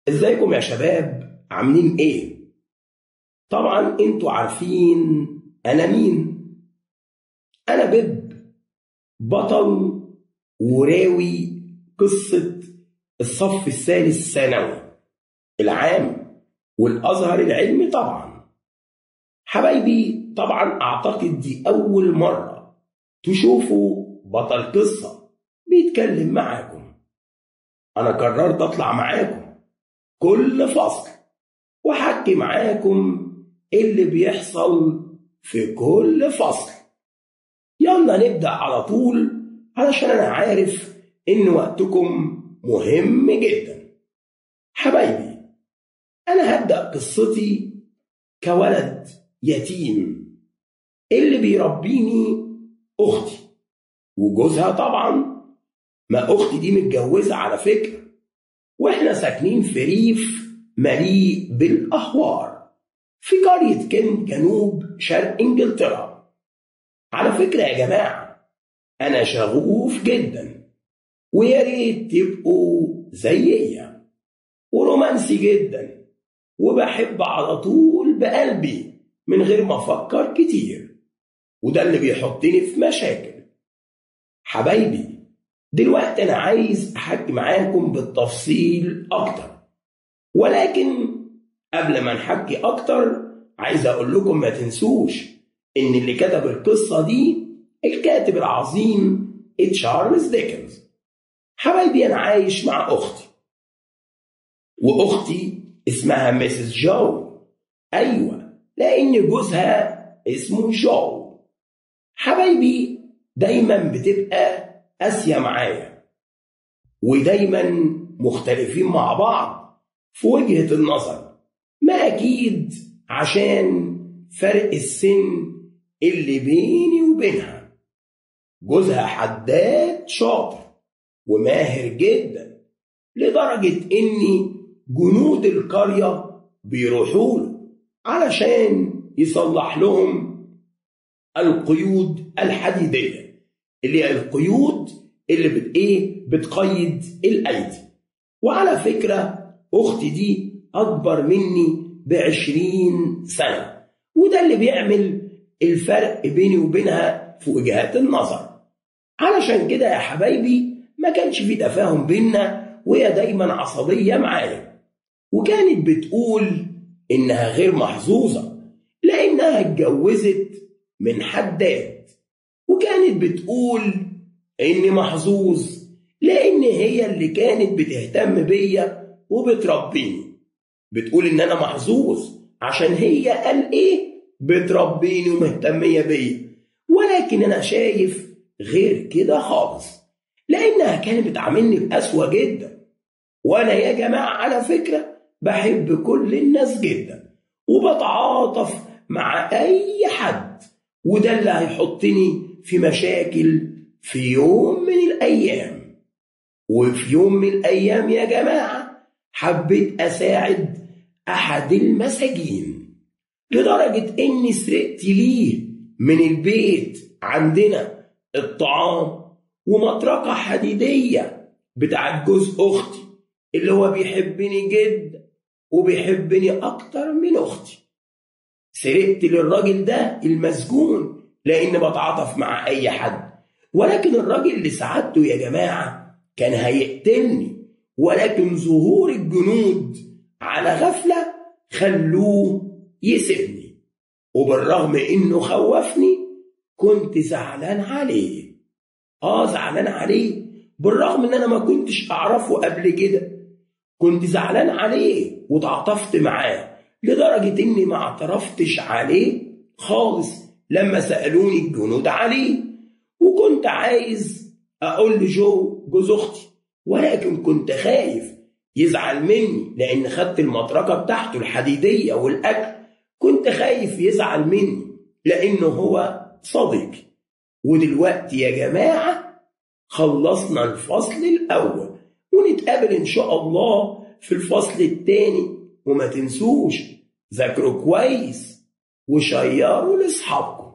ازيكم يا شباب عاملين ايه طبعا انتوا عارفين انا مين انا بيب بطل وراوي قصة الصف الثالث ثانوي العام والازهر العلمي طبعا حبايبي طبعا اعتقد دي اول مرة تشوفوا بطل قصة بيتكلم معاكم انا قررت اطلع معاكم كل فصل وحكي معاكم اللي بيحصل في كل فصل يلا نبدأ على طول علشان أنا عارف إن وقتكم مهم جدا حبايبي أنا هبدأ قصتي كولد يتيم اللي بيربيني أختي وجوزها طبعا ما أختي دي متجوزة على فكرة وإحنا ساكنين في ريف مليء بالأهوار في قرية كنت جنوب شرق إنجلترا على فكرة يا جماعة أنا شغوف جدا ويا ريت تبقوا زيي ورومانسي جدا وبحب على طول بقلبي من غير ما أفكر كتير وده اللي بيحطني في مشاكل حبايبي دلوقتي أنا عايز أحكي معاكم بالتفصيل أكتر ولكن قبل ما نحكي أكتر عايز أقول لكم ما تنسوش إن اللي كتب القصة دي الكاتب العظيم تشارلز ديكنز حبايبي أنا عايش مع أختي وأختي اسمها ميسيس جو أيوة لأن جوزها اسمه جو حبايبي دايما بتبقى قاسية معايا ودايما مختلفين مع بعض في وجهة النظر ما أكيد عشان فرق السن اللي بيني وبينها جوزها حداد شاطر وماهر جدا لدرجة إن جنود القرية بيروحوا له علشان يصلح لهم القيود الحديدية اللي هي القيود اللي بت ايه بتقيد الايدي وعلى فكرة اختي دي اكبر مني بعشرين سنة وده اللي بيعمل الفرق بيني وبينها في وجهات النظر علشان كده يا حبايبي ما كانش في تفاهم بينا وهي دايما عصبية معايا وكانت بتقول إنها غير محظوظة لأنها اتجوزت من حداد وكانت بتقول إني محظوظ لأن هي اللي كانت بتهتم بيا وبتربيني بتقول إن أنا محظوظ عشان هي قال إيه بتربيني ومهتمية بيا ولكن أنا شايف غير كده خالص لأنها كانت بتعاملني بقسوة جدا وأنا يا جماعة على فكرة بحب كل الناس جدا وبتعاطف مع أي حد وده اللي هيحطني في مشاكل في يوم من الأيام وفي يوم من الأيام يا جماعة حبيت أساعد أحد المساجين لدرجة إني سرقت ليه من البيت عندنا الطعام ومطرقة حديدية بتاعت جوز أختي اللي هو بيحبني جدا وبيحبني أكتر من أختي سرقت للراجل ده المسجون لأن بتعاطف مع أي حد ولكن الراجل اللي ساعدته يا جماعة كان هيقتلني ولكن ظهور الجنود على غفلة خلوه يسيبني وبالرغم إنه خوفني كنت زعلان عليه آه زعلان عليه بالرغم إن أنا ما كنتش أعرفه قبل كده كنت زعلان عليه وتعاطفت معاه لدرجة إني ما اعترفتش عليه خالص لما سألوني الجنود عليه وكنت عايز أقول لجو جوز أختي ولكن كنت خايف يزعل مني لأن خدت المطرقة بتاعته الحديدية والأكل كنت خايف يزعل مني لأنه هو صديقي ودلوقتي يا جماعة خلصنا الفصل الأول ونتقابل إن شاء الله في الفصل الثاني وما تنسوش ذاكروا كويس وشيروا لأصحابكم